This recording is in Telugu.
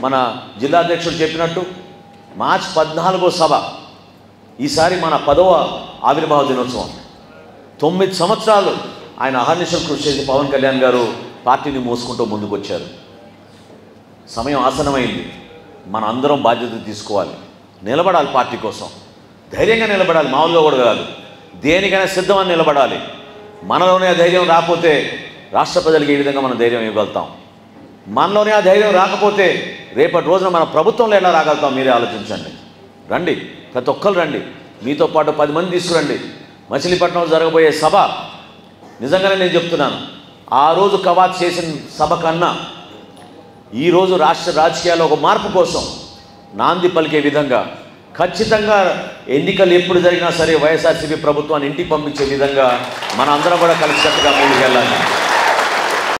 మన జిల్లా అధ్యక్షుడు చెప్పినట్టు మార్చి పద్నాలుగో సభ ఈసారి మన పదవ ఆవిర్భావ దినోత్సవం తొమ్మిది సంవత్సరాలు ఆయన అహర్నిశలు కృషి చేసి పవన్ కళ్యాణ్ గారు పార్టీని మోసుకుంటూ ముందుకు వచ్చారు సమయం ఆసనమైంది మన అందరం బాధ్యత తీసుకోవాలి నిలబడాలి పార్టీ కోసం ధైర్యంగా నిలబడాలి మామూలుగా కూడా కాదు దేనికైనా సిద్ధమని నిలబడాలి మనలోనే ఆ ధైర్యం రాకపోతే రాష్ట్ర ప్రజలకు ఏ విధంగా మనం ధైర్యం ఇవ్వగలుగుతాం మనలోనే ఆ ధైర్యం రాకపోతే రేపటి రోజున మన ప్రభుత్వంలో ఎలా రాగలుగుతాం మీరే ఆలోచించండి రండి ప్రతి ఒక్కరు రండి మీతో పాటు పది మంది తీసుకురండి మచిలీపట్నంలో జరగబోయే సభ నిజంగానే నేను చెప్తున్నాను ఆ రోజు కవాత్ చేసిన సభ కన్నా ఈరోజు రాష్ట్ర రాజకీయాల్లో ఒక మార్పు కోసం నాంది పలికే విధంగా ఖచ్చితంగా ఎన్నికలు ఎప్పుడు జరిగినా సరే వైఎస్ఆర్సీపీ ప్రభుత్వాన్ని ఇంటికి పంపించే విధంగా మన అందరం కూడా కలిసికట్టుగా ముందుకు వెళ్ళాలి